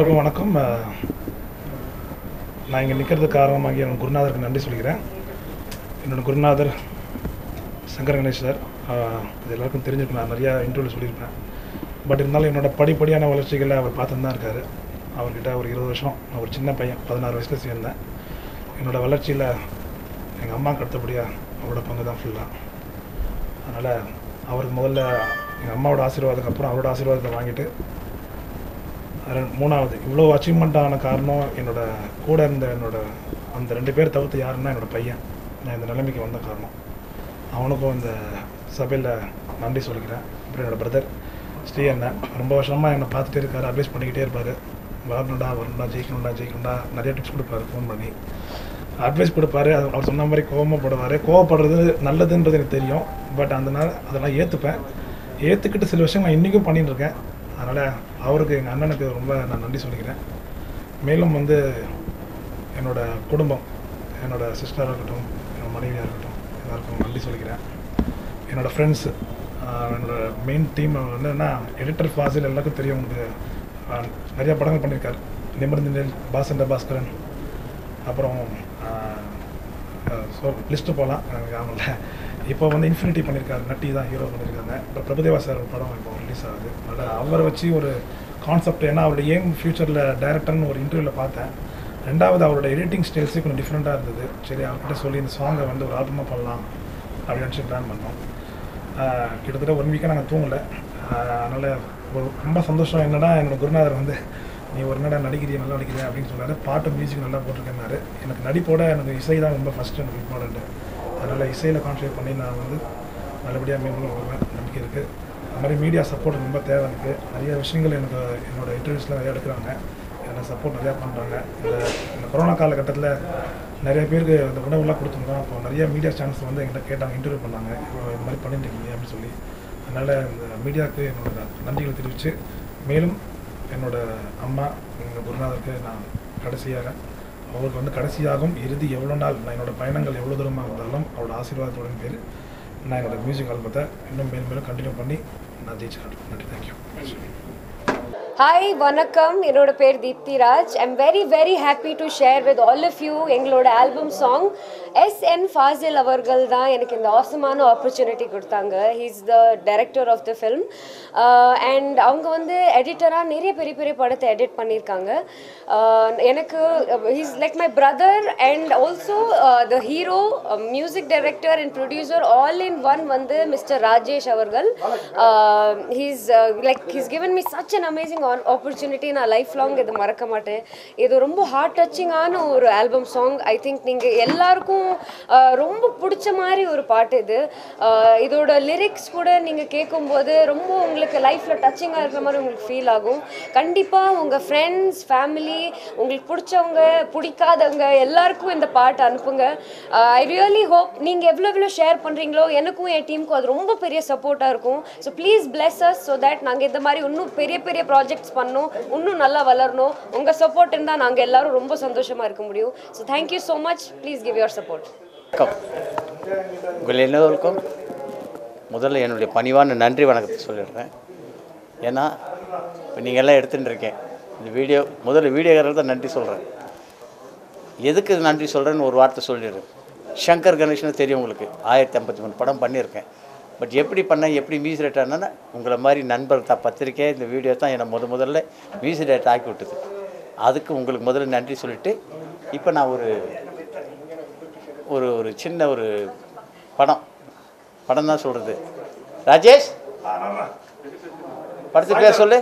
எல்லாருக்கும் வணக்கம் அஹ், நான் இங்கே நிற்கிறதுக்கு காரணமாகி என் குருநாதருக்கு நன்றி சொல்லிக்கிறேன் என்னோட குருநாதர் சங்கர் கணேஷ் சார் அஹ், இது எல்லாருக்கும் தெரிஞ்சிருக்கும் நான் நிறையா இன்டர்வியூ சொல்லியிருப்பேன் பட் இருந்தாலும் என்னோட படிப்படியான வளர்ச்சிகளை அவர் பார்த்துன்னு தான் இருக்கார் அவர்கிட்ட ஒரு இருபது வருஷம் நான் ஒரு சின்ன பையன் பதினாறு வயசில் சேர்ந்தேன் என்னோட வளர்ச்சியில் எங்கள் அம்மாவுக்கு அடுத்தபடியாக அவரோட பங்கு தான் ஃபுல்லாக அதனால் அவருக்கு முதல்ல எங்கள் அம்மாவோட ஆசீர்வாதத்துக்கு அப்புறம் அவரோட ஆசீர்வாதத்தை வாங்கிட்டு ரெண்டு- மூணாவது இவ்வளோ அச்சீவ்மெண்ட் ஆன காரணம் என்னோட கூட இருந்த என்னோட அந்த ரெண்டு பேர் தவிர்த்து யாருன்னா என்னோட பையன் நான் இந்த நிலைமைக்கு வந்த காரணம் அவனுக்கும் இந்த சபையில் நன்றி சொல்லிக்கிறேன் அப்புறம் என்னோட பிரதர் ஸ்ரீ அண்ணன் ரொம்ப வருஷமாக என்னை பார்த்துட்டே இருக்காரு அட்வைஸ் பண்ணிக்கிட்டே இருப்பார் வரணும்டா வரணும்டா ஜெயிக்கணும்டா ஜெயிக்கணும்டா நிறைய டிப்ஸ் கொடுப்பாரு ஃபோன் பண்ணி அட்வைஸ் கொடுப்பாரு அது அவர் சொன்ன மாதிரி கோவப்படுவார் கோவப்படுறது நல்லதுன்றது எனக்கு தெரியும் பட் அந்த நாள் அதெல்லாம் ஏற்றுப்பேன் ஏற்றுக்கிட்டு சில விஷயம் நான் இன்றைக்கும் பண்ணிட்டு இருக்கேன் அதனால் அவருக்கு எங்கள் அண்ணனுக்கு ரொம்ப நான் நன்றி சொல்லிக்கிறேன் மேலும் வந்து என்னோட குடும்பம் என்னோட சிஸ்டராக இருக்கட்டும் என்னோட மனைவியாக இருக்கட்டும் எல்லாருக்கும் நன்றி சொல்லிக்கிறேன் என்னோட ஃப்ரெண்ட்ஸு என்னோட மெயின் டீம் என்னன்னா எடிட்டர் ஃபாசில் எல்லாருக்கும் தெரியும் உங்களுக்கு ஆஹ், நிறைய படங்கள் பண்ணியிருக்காரு நிமிர்ந்து நெல் பாசண்ட பாஸ்கரன் அப்புறம் ஸோ லிஸ்ட்டு போகலாம் எனக்கு ஞாபகம் இல்லை இப்போ வந்து இன்ஃபினிட்டி பண்ணியிருக்காரு நட்டி தான் ஹீரோ பண்ணியிருக்காங்க இப்போ பிரபுதேவா சார் ஒரு படம் இப்போ ரிலீஸ் ஆகுது அதனால் அவரை வச்சு ஒரு கான்செப்ட் ஏன்னா அவருடைய ஏம் ஃப்யூச்சரில் டேரக்டர்னு ஒரு இன்டர்வியூவில் பார்த்தேன் ரெண்டாவது அவரோட எடிட்டிங் ஸ்டைல்ஸே கொஞ்சம் டிஃப்ரெண்ட்டாக இருந்தது சரி அவர்கிட்ட சொல்லி இந்த சாங்கை வந்து ஒரு ஆல்பமாக பண்ணலாம் அப்படின்னு நினச்சி பிளான் பண்ணோம் ஆஹ் கிட்டத்தட்ட ஒன் வீக்காக நாங்கள் தூங்கலை அதனால் ஒரு ரொம்ப சந்தோஷம் என்னன்னா என்னோட குருநாதர் வந்து நீ ஒரு என்னடா நடிக்கிறிய நல்லா நடிக்கிறிய அப்படின்னு சொன்னார் பாட்டு மியூசிக் நல்லா போட்டிருக்கேன்னாரு எனக்கு நடிப்போட எனக்கு இசை தான் ரொம்ப ஃபஸ்ட்டு எனக்கு இம்பார்ட்டண்ட்டு அதனால் இசையில் கான்சன்ட்ரேட் பண்ணி நான் வந்து நல்லபடியாக மேம்படும் வருவேன் நம்பிக்கை இருக்குது அது மாதிரி மீடியா சப்போர்ட் ரொம்ப தேவை இருக்குது நிறைய விஷயங்கள் எனக்கு என்னோட இன்டர்வியூஸில் நிறையா எடுக்கிறாங்க எனக்கு சப்போர்ட் நிறையா பண்ணுறாங்க இந்த இந்த கொரோனா காலகட்டத்தில் நிறைய பேருக்கு அந்த உணவுலாம் கொடுத்துருந்தோம் அப்போ நிறைய மீடியா சேனல்ஸ் வந்து என்கிட்ட கேட்டாங்க இன்டர்வியூ பண்ணாங்க இப்போ இந்த மாதிரி பண்ணிட்டு இருக்கீங்க அப்படின்னு சொல்லி அதனால் இந்த மீடியாவுக்கு என்னோட நன்றிகளை தெரிவித்து மேலும் என்னோட அம்மா எங்கள் குருநாதருக்கு நான் கடைசியாக அவருக்கு வந்து கடைசியாகவும் இறுதி எவ்வளோ நாள் நான் என்னோட பயணங்கள் எவ்வளோ தூரமாக இருந்தாலும் அவரோட ஆசீர்வாதத்தோட பேர் நான் என்னோட மியூசிக் ஆல்பத்தை இன்னும் மேலும் மேலும் கண்டினியூ பண்ணி நான் ஜெயிச்சு காட்டுறேன் நன்றி தேங்க்யூ ஹாய் வணக்கம் என்னோட பேர் Deepthi Raj I'm very very happy to share with all of you எங்களோட album song S N Fazil அவர்கள் தான் எனக்கு இந்த ஆசமான ஆப்பர்ச்சுனிட்டி கொடுத்தாங்க he's the director of the film and அவங்க வந்து எடிட்டராக நிறைய பெரிய பெரிய படத்தை எடிட் பண்ணியிருக்காங்க Uh, எனக்கு he's like my brother and also the hero music director and producer all in one வந்து மிஸ்டர் ராஜேஷ் அவர்கள் he's like he's given me such an amazing opportunity நான் லைஃப் லாங் இது மறக்க மாட்டேன் இது ரொம்ப ஹார்ட் டச்சிங்கான ஒரு ஆல்பம் சாங் ஐ திங்க் நீங்கள் எல்லாருக்கும் uh, ரொம்ப பிடிச்ச மாதிரி ஒரு பாட்டு இது Uh, இதோட லிரிக்ஸ் கூட நீங்கள் கேட்கும்போது ரொம்ப உங்களுக்கு லைஃப்பில் டச்சிங்காக இருக்கிற மாதிரி உங்களுக்கு ஃபீல் ஆகும் கண்டிப்பாக உங்கள் ஃப்ரெண்ட்ஸ் ஃபேமிலி உங்களுக்கு பிடிச்சவங்க பிடிக்காதவங்க எல்லாருக்கும் இந்த பாட்டு அனுப்புங்க ஐ ரியலி ஹோப் நீங்கள் எவ்வளோ எவ்வளோ ஷேர் பண்ணுறீங்களோ எனக்கும் என் டீமுக்கும் அது ரொம்ப பெரிய சப்போர்ட்டாக இருக்கும் so please bless us so that நாங்கள் இந்த மாதிரி இன்னும் பெரிய பெரிய ப்ராஜெக்ட்ஸ் பண்ணணும் இன்னும் நல்லா வளரணும் உங்கள் சப்போர்ட் இருந்தால் நாங்கள் எல்லாரும் ரொம்ப சந்தோஷமாக இருக்க முடியும் so thank you so much please give your support வணக்கம் உங்கள் எல்லோருக்கும் முதல்ல என்னுடைய பணிவான நன்றி வணக்கத்தை சொல்லிடுறேன் ஏன்னா இப்போ நீங்கள் எல்லாம் எடுத்துகிட்டு இருக்கேன் இந்த வீடியோ முதல்ல வீடியோக்காரர் தான் நன்றி சொல்கிறேன் எதுக்கு நன்றி சொல்கிறேன்னு ஒரு வார்த்தை சொல்லிடுறேன் சங்கர் கணேஷ்னு தெரியும் உங்களுக்கு ஆயிரத்தி ஐம்பத்தி மூணு படம் பண்ணியிருக்கேன் பட் எப்படி பண்ணேன் எப்படி மியூசிக் ரேட் ஆனேன்னா உங்களை மாதிரி நண்பர் தான் பத்திரிக்கை இந்த வீடியோ தான் என்னை முத முதல்ல மியூசிக் ரேட் ஆக்கி விட்டது அதுக்கு உங்களுக்கு முதல்ல நன்றி சொல்லிவிட்டு இப்போ நான் ஒரு ஒரு ஒரு சின்ன ஒரு படம் படம் தான் சொல்கிறது ராஜேஷ் படத்து பேர் சொல்லு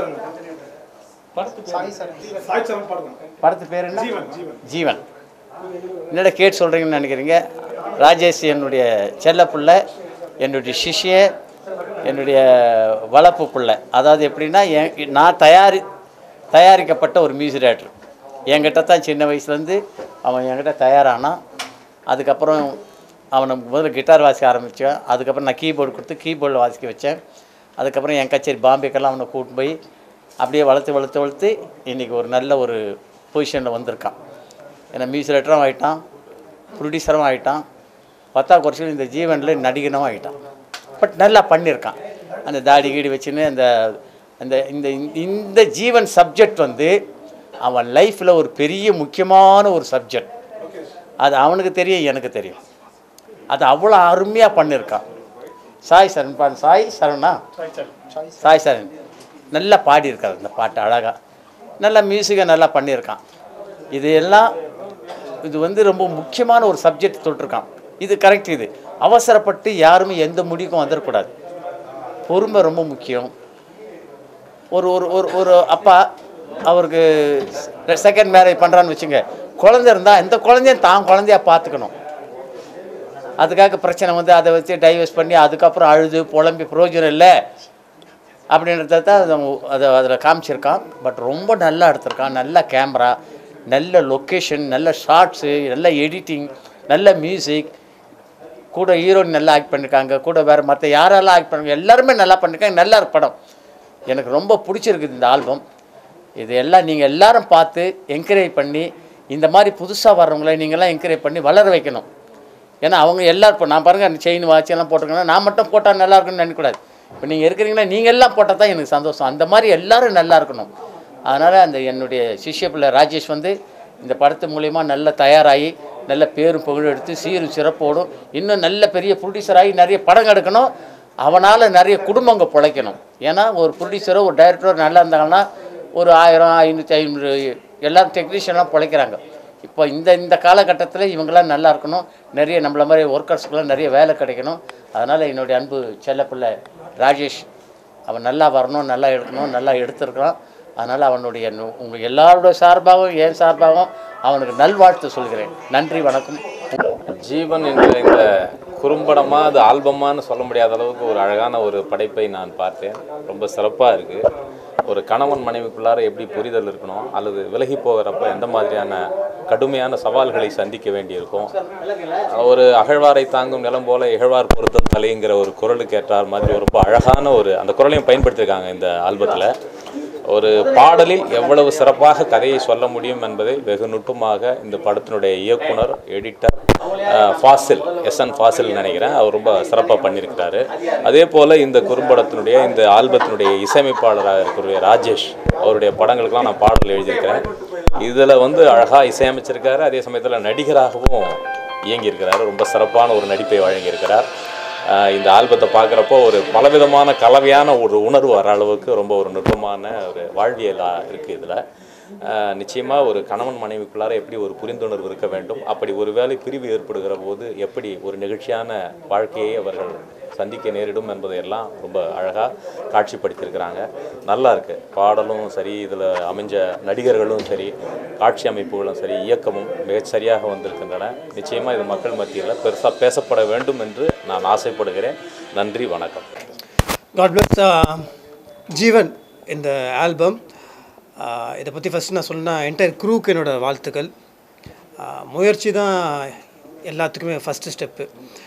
படத்து பேர் என்ன ஜீவன் என்னடா கேட்டு சொல்கிறீங்கன்னு நினைக்கிறீங்க ராஜேஷ் என்னுடைய செல்ல பிள்ளை என்னுடைய சிஷ்யன் என்னுடைய வளர்ப்பு பிள்ளை அதாவது எப்படின்னா என் நான் தயாரி தயாரிக்கப்பட்ட ஒரு மியூசிக் டேரக்டர் என்கிட்ட தான் சின்ன வயசுலேருந்து அவன் என்கிட்ட தயாரானான் அதுக்கப்புறம் அவனை முதல்ல கிட்டார் வாசிக்க ஆரம்பித்தேன் அதுக்கப்புறம் நான் கீபோர்டு கொடுத்து கீபோர்டில் வாசிக்க வச்சேன் அதுக்கப்புறம் என் கச்சேரி பாம்பேக்கெல்லாம் அவனை கூட்டு போய் அப்படியே வளர்த்து வளர்த்து வளர்த்து இன்றைக்கி ஒரு நல்ல ஒரு பொசிஷனில் வந்திருக்கான் ஏன்னா மியூசிக் ரைட்டரும் ஆகிட்டான் ப்ரொடியூசரும் ஆகிட்டான் பத்தா குறைச்சில் இந்த ஜீவனில் நடிகனும் ஆகிட்டான் பட் நல்லா பண்ணியிருக்கான் அந்த தாடி கீடி வச்சுன்னு அந்த அந்த இந்த இந்த ஜீவன் சப்ஜெக்ட் வந்து அவன் லைஃப்பில் ஒரு பெரிய முக்கியமான ஒரு சப்ஜெக்ட் அது அவனுக்கு தெரியும் எனக்கு தெரியும் அது அவ்வளோ அருமையாக பண்ணியிருக்கான் சாய் சரண் பா சாய் சரணா சாய் சரண் நல்லா பாடியிருக்கார் இந்த பாட்டு அழகாக நல்லா மியூசிக்கை நல்லா பண்ணியிருக்கான் இது எல்லாம் இது வந்து ரொம்ப முக்கியமான ஒரு சப்ஜெக்ட் தொட்டிருக்கான் இது கரெக்ட் இது அவசரப்பட்டு யாருமே எந்த முடிவுக்கும் வந்துடக்கூடாது பொறுமை ரொம்ப முக்கியம் ஒரு ஒரு ஒரு ஒரு அப்பா அவருக்கு செகண்ட் மேரேஜ் பண்ணுறான்னு வச்சுங்க குழந்தை இருந்தால் இந்த குழந்தையும் தான் குழந்தையா பார்த்துக்கணும் அதுக்காக பிரச்சனை வந்து அதை வச்சு டைவர்ஸ் பண்ணி அதுக்கப்புறம் அழுது புலம்பி பிரயோஜனம் இல்லை அப்படின்றத தான் அது அதை அதில் காமிச்சிருக்கான் பட் ரொம்ப நல்லா எடுத்திருக்கான் நல்ல கேமரா நல்ல லொக்கேஷன் நல்ல ஷார்ட்ஸு நல்ல எடிட்டிங் நல்ல மியூசிக் கூட ஹீரோயின் நல்லா ஆக்ட் பண்ணியிருக்காங்க கூட வேறு மற்ற யாரெல்லாம் ஆக்ட் பண்ணுறாங்க எல்லாருமே நல்லா பண்ணியிருக்காங்க நல்லா இருக்கு படம் எனக்கு ரொம்ப பிடிச்சிருக்குது இந்த ஆல்பம் இது எல்லாம் நீங்கள் எல்லாரும் பார்த்து என்கரேஜ் பண்ணி இந்த மாதிரி புதுசாக வர்றவங்கள நீங்கள்லாம் என்கரேஜ் பண்ணி வளர வைக்கணும் ஏன்னா அவங்க எல்லாரும் இப்போ நான் பாருங்கள் செயின் வாட்ச் எல்லாம் போட்டிருக்கேன்னா நான் மட்டும் போட்டால் நல்லா இருக்கும்னு நினைக்கக்கூடாது இப்போ நீங்கள் இருக்கிறீங்கன்னா நீங்கள் எல்லாம் போட்டால் தான் எனக்கு சந்தோஷம் அந்த மாதிரி எல்லாரும் நல்லா இருக்கணும் அதனால் அந்த என்னுடைய சிஷ்ய பிள்ளை ராஜேஷ் வந்து இந்த படத்து மூலிமா நல்ல தயாராகி நல்ல பேரும் புகழும் எடுத்து சீரும் சிறப்போடும் இன்னும் நல்ல பெரிய ப்ரொடியூசராகி நிறைய படம் எடுக்கணும் அவனால் நிறைய குடும்பங்க பிழைக்கணும் ஏன்னா ஒரு ப்ரொடியூசரோ ஒரு டைரக்டரோ நல்லா இருந்தாங்கன்னா ஒரு ஆயிரம் ஐநூற்றி ஐநூறு எல்லாரும் டெக்னீஷியன்லாம் பிழைக்கிறாங்க இப்போ இந்த இந்த காலகட்டத்தில் இவங்கெல்லாம் நல்லா இருக்கணும் நிறைய நம்மள மாதிரி ஒர்க்கர்ஸ்க்கெலாம் நிறைய வேலை கிடைக்கணும் அதனால் என்னுடைய அன்பு செல்லப்பிள்ளை ராஜேஷ் அவன் நல்லா வரணும் நல்லா எடுக்கணும் நல்லா எடுத்திருக்கிறான் அதனால் அவனுடைய நு- உங்கள் எல்லாரோட சார்பாகவும் என் சார்பாகவும் அவனுக்கு நல்வாழ்த்து சொல்கிறேன் நன்றி வணக்கம் ஜீவன் என்ற இந்த குறும்படமாக அது ஆல்பமான்னு சொல்ல முடியாத அளவுக்கு ஒரு அழகான ஒரு படைப்பை நான் பார்த்தேன் ரொம்ப சிறப்பாக இருக்குது ஒரு கணவன் மனைவிக்குள்ளார எப்படி புரிதல் இருக்கணும் அல்லது விலகி போகிறப்ப எந்த மாதிரியான கடுமையான சவால்களை சந்திக்க வேண்டியிருக்கும் ஒரு அகழ்வாரை தாங்கும் நிலம் போல இகழ்வார் பொறுத்த தலைங்கிற ஒரு குரலுக்கு ஏற்றார் மாதிரி ரொம்ப அழகான ஒரு அந்த குரலையும் பயன்படுத்தியிருக்காங்க இந்த ஆல்பத்தில் ஒரு பாடலில் எவ்வளவு சிறப்பாக கதையை சொல்ல முடியும் என்பதை வெகு நுட்பமாக இந்த படத்தினுடைய இயக்குனர் எடிட்டர் அஹ், ஃபாசில் எஸ் என் ஃபாசில் நினைக்கிறேன் அவர் ரொம்ப சிறப்பாக பண்ணியிருக்கிறாரு அதே போல் இந்த குறும்படத்தினுடைய இந்த ஆல்பத்தினுடைய இசையமைப்பாளராக இருக்கக்கூடிய ராஜேஷ் அவருடைய படங்களுக்கெல்லாம் நான் பாடல் எழுதியிருக்கிறேன் இதில் வந்து அழகாக இசையமைச்சிருக்காரு அதே சமயத்தில் நடிகராகவும் இயங்கியிருக்கிறாரு ரொம்ப சிறப்பான ஒரு நடிப்பை வழங்கியிருக்கிறார் ஆஹ் இந்த ஆல்பத்தை பார்க்குறப்போ ஒரு பலவிதமான கலவையான ஒரு உணர்வு வர அளவுக்கு ரொம்ப ஒரு நுட்பமான ஒரு வாழ்வியலாக இருக்குது இதில் நிச்சயமாக ஒரு கணவன் மனைவிக்குள்ளார எப்படி ஒரு புரிந்துணர்வு இருக்க வேண்டும் அப்படி ஒருவேளை பிரிவு ஏற்படுகிற போது எப்படி ஒரு நிகழ்ச்சியான வாழ்க்கையை அவர்கள் சந்திக்க நேரிடும் என்பதையெல்லாம் ரொம்ப அழகாக காட்சிப்படுத்தியிருக்கிறாங்க நல்லா இருக்கு பாடலும் சரி இதில் அமைஞ்ச நடிகர்களும் சரி காட்சி அமைப்புகளும் சரி இயக்கமும் மிகச் சரியாக வந்திருக்கின்றன நிச்சயமாக இது மக்கள் மத்தியில் பெருசாக பேசப்பட வேண்டும் என்று நான் ஆசைப்படுகிறேன் நன்றி வணக்கம் காட் பிளஸ் ஜீவன் இந்த ஆல்பம் இதை பற்றி ஃபஸ்ட் நான் சொன்னா என்டையர் க்ரூக்கு என்னோட வாழ்த்துக்கள் ஆஹ் முயற்சி தான் எல்லாத்துக்குமே ஃபஸ்ட்டு ஸ்டெப்பு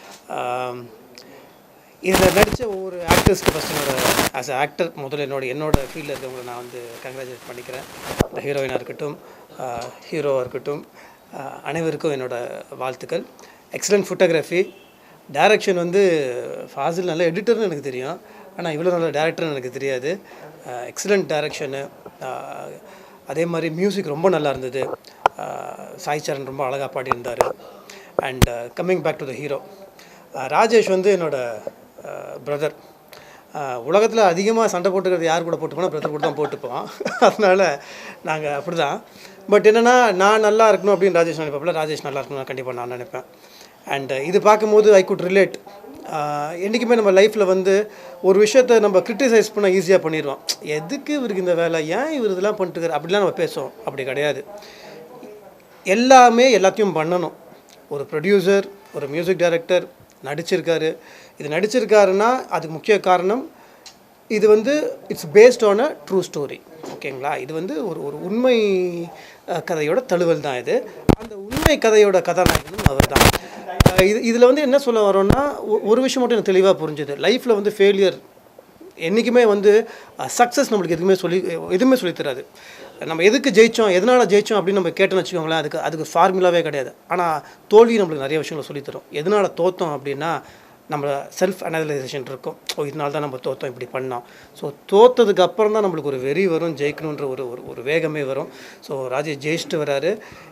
இதில் நடித்த ஒவ்வொரு ஆக்டர்ஸ்க்கு ஃபஸ்ட் என்னோட ஆஸ் அ ஆக்டர் முதல்ல என்னோட என்னோட ஃபீல்டில் இருக்கவங்களை நான் வந்து கங்க்ராச்சுலேட் பண்ணிக்கிறேன் இந்த ஹீரோயினாக இருக்கட்டும் ஹீரோவாக இருக்கட்டும் ஆஹ் அனைவருக்கும் என்னோட வாழ்த்துக்கள் எக்ஸலண்ட் ஃபோட்டோகிராஃபி டைரக்ஷன் வந்து ஃபாசில் நல்ல எடிட்டர்னு எனக்கு தெரியும் ஆனால் இவ்வளோ நல்ல டேரக்டர்னு எனக்கு தெரியாது எக்ஸலண்ட் டைரக்ஷனு அதே மாதிரி மியூசிக் ரொம்ப நல்லா இருந்தது ஆஹ் சாய் சரண் ரொம்ப அழகாக பாடியிருந்தார் and coming back to the hero Rajesh வந்து என்னோட பிரதர் உலகத்தில் அதிகமாக சண்டை போட்டுக்கிறது யார் கூட போட்டுப்போனா பிரதர் கூட தான் போட்டுப்போம் அதனால் நாங்கள் அப்படி தான் பட் என்னென்னா நான் நல்லா இருக்கணும் அப்படின்னு ராஜேஷ் நினைப்பேன் ராஜேஷ் நல்லா இருக்கணும் கண்டிப்பாக நான் நினைப்பேன் அண்ட் இது பார்க்கும்போது ஐ குட் ரிலேட் என்றைக்குமே நம்ம லைஃப்பில் வந்து ஒரு விஷயத்தை நம்ம கிரிட்டிசைஸ் பண்ண ஈஸியாக பண்ணிடுவோம் எதுக்கு இவருக்கு இந்த வேலை ஏன் இவர் இதெல்லாம் பண்ணிட்டு அப்படிலாம் நம்ம பேசுவோம் அப்படி கிடையாது எல்லாமே எல்லாத்தையும் பண்ணணும் ஒரு ப்ரொடியூசர் ஒரு மியூசிக் டைரக்டர் நடிச்சிருக்காரு இது நடிச்சிருக்காருன்னா அதுக்கு முக்கிய காரணம் இது வந்து it's based on a true story ஓகேங்களா இது வந்து ஒரு ஒரு உண்மை அஹ், கதையோட தழுவல் தான் இது அந்த உண்மை கதையோட கதாநாயகனும் அவர் தான் இது இதில் வந்து என்ன சொல்ல வரோன்னா ஒ- ஒரு விஷயம் மட்டும் எனக்கு தெளிவாக புரிஞ்சுது லைஃப்பில் வந்து ஃபெயிலியர் என்றைக்குமே வந்து சக்ஸஸ் நம்மளுக்கு எதுவுமே சொல்லி எதுவுமே சொல்லித் தராது நம்ம எதுக்கு ஜெயித்தோம் எதனால் ஜெயித்தோம் அப்படின்னு நம்ம கேட்டோம்னு வச்சுக்கோங்களேன் அதுக்கு அதுக்கு ஃபார்முலாவே கிடையாது ஆனால் தோல்வி நம்மளுக்கு நிறைய விஷயங்களை சொல்லித் தரும் எதனால் தோத்தோம் அப்படின்னா நம்ம செல்ஃப் அனலைசேஷன் இருக்கும் ஓ இதனால தான் நம்ம தோத்தோம் இப்படி பண்ணோம் ஸோ தோத்ததுக்கு அப்புறம் தான் நம்மளுக்கு ஒரு வெறி வரும் ஜெயிக்கணுன்ற ஒரு ஒரு ஒரு வேகமே வரும் ஸோ ராஜேஷ் ஜெயிச்சுட்டு வராரு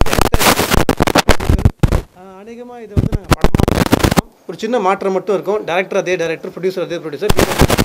அநேகமாக இது வந்து நாங்கள் படமாக ஒரு சின்ன மாற்றம் மட்டும் இருக்கும் டேரக்டர் அதே டேரக்டர் ப்ரொடியூசர் அதே ப்ரொடியூசர்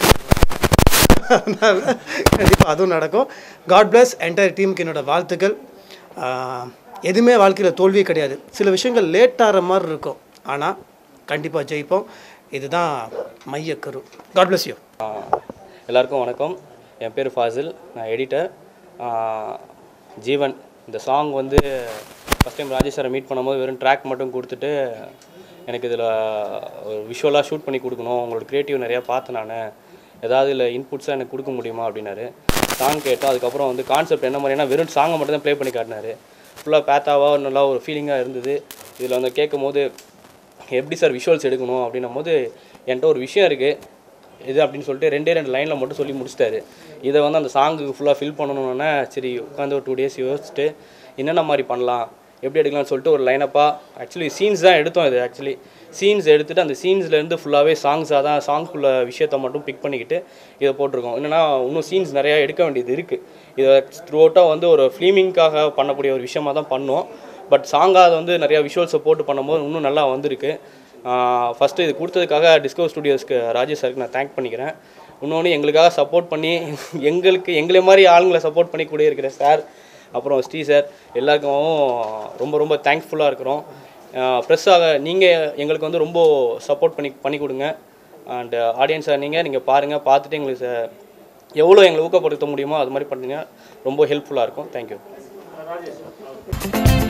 அதனால் கண்டிப்பாக அதுவும் நடக்கும் காட் பிளஸ் என்டையர் டீமுக்கு என்னோட வாழ்த்துக்கள் ஆஹ், எதுவுமே வாழ்க்கையில் தோல்வியே கிடையாது சில விஷயங்கள் லேட் ஆகிற மாதிரி இருக்கும் ஆனால் கண்டிப்பாக ஜெயிப்போம் இதுதான் மையக்கரு காட் பிளஸ் யூ எல்லாருக்கும் வணக்கம் என் பேர் ஃபாசில் நான் எடிட்டர் ஜீவன் இந்த சாங் வந்து ஃபஸ்ட் டைம் ராஜேஷ் சாரை மீட் பண்ணும்போது வெறும் ட்ராக் மட்டும் கொடுத்துட்டு எனக்கு இதில் ஒரு விஷுவலாக ஷூட் பண்ணி கொடுக்கணும் உங்களோட க்ரியேட்டிவ் நிறையா பார்த்தேன் நான் ஏதாவது இல்லை இன்புட்ஸாக எனக்கு கொடுக்க முடியுமா அப்படின்னாரு சாங் கேட்டோம் அதுக்கப்புறம் வந்து கான்செப்ட் என்ன மாதிரினா வெறும் சாங்கை மட்டும் தான் ப்ளே பண்ணி காட்டினாரு ஃபுல்லாக பேத்தாவாக நல்லா ஒரு ஃபீலிங்காக இருந்தது இதில் வந்து கேட்கும் போது எப்படி சார் விஷுவல்ஸ் எடுக்கணும் அப்படின்னும் போது என்கிட்ட ஒரு விஷயம் இருக்குது இது அப்படின்னு சொல்லிட்டு ரெண்டே ரெண்டு லைனில் மட்டும் சொல்லி முடிச்சிட்டாரு இதை வந்து அந்த சாங்குக்கு ஃபுல்லாக ஃபில் பண்ணணுன்னே சரி உட்காந்து ஒரு டூ டேஸ் யோசிச்சுட்டு என்னென்ன மாதிரி பண்ணலாம் எப்படி எடுக்கலாம்னு சொல்லிட்டு ஒரு லைனப்பாக ஆக்சுவலி சீன்ஸ் தான் எடுத்தோம் இது ஆக்சுவலி சீன்ஸ் எடுத்துட்டு அந்த சீன்ஸ்லேருந்து ஃபுல்லாகவே சாங்ஸாக தான் சாங்ஸ்குள்ள விஷயத்த மட்டும் பிக் பண்ணிக்கிட்டு இதை போட்டிருக்கோம் என்னென்னா இன்னும் சீன்ஸ் நிறையா எடுக்க வேண்டியது இருக்குது இதை த்ரூ அவுட்டாக வந்து ஒரு ஃபிலிமிங்காக பண்ணக்கூடிய ஒரு விஷயமா தான் பண்ணோம் பட் சாங்காக அதை வந்து நிறையா விஷுவல்ஸை போட்டு பண்ணும்போது இன்னும் நல்லா வந்திருக்கு ஃபஸ்ட்டு இது கொடுத்ததுக்காக டிஸ்கவர் ஸ்டுடியோஸ்க்கு ராஜேஷ் சாருக்கு நான் தேங்க் பண்ணிக்கிறேன் இன்னொன்று எங்களுக்காக சப்போர்ட் பண்ணி எங்களுக்கு எங்களை மாதிரி ஆளுங்களை சப்போர்ட் பண்ணி கூட இருக்கிற சார் அப்புறம் ஸ்ரீ சார் எல்லாருக்கும் ரொம்ப ரொம்ப தேங்க்ஃபுல்லாக இருக்கிறோம் ப்ரெஸ்ஸாக நீங்கள் எங்களுக்கு வந்து ரொம்ப சப்போர்ட் பண்ணி பண்ணி கொடுங்க அண்ட் ஆடியன்ஸாக நீங்கள் நீங்கள் பாருங்கள் பார்த்துட்டு எங்களுக்கு ச- எவ்வளோ எங்களை ஊக்கப்படுத்த முடியுமோ அது மாதிரி பண்ணுங்க ரொம்ப ஹெல்ப்ஃபுல்லாக இருக்கும் தேங்க்யூ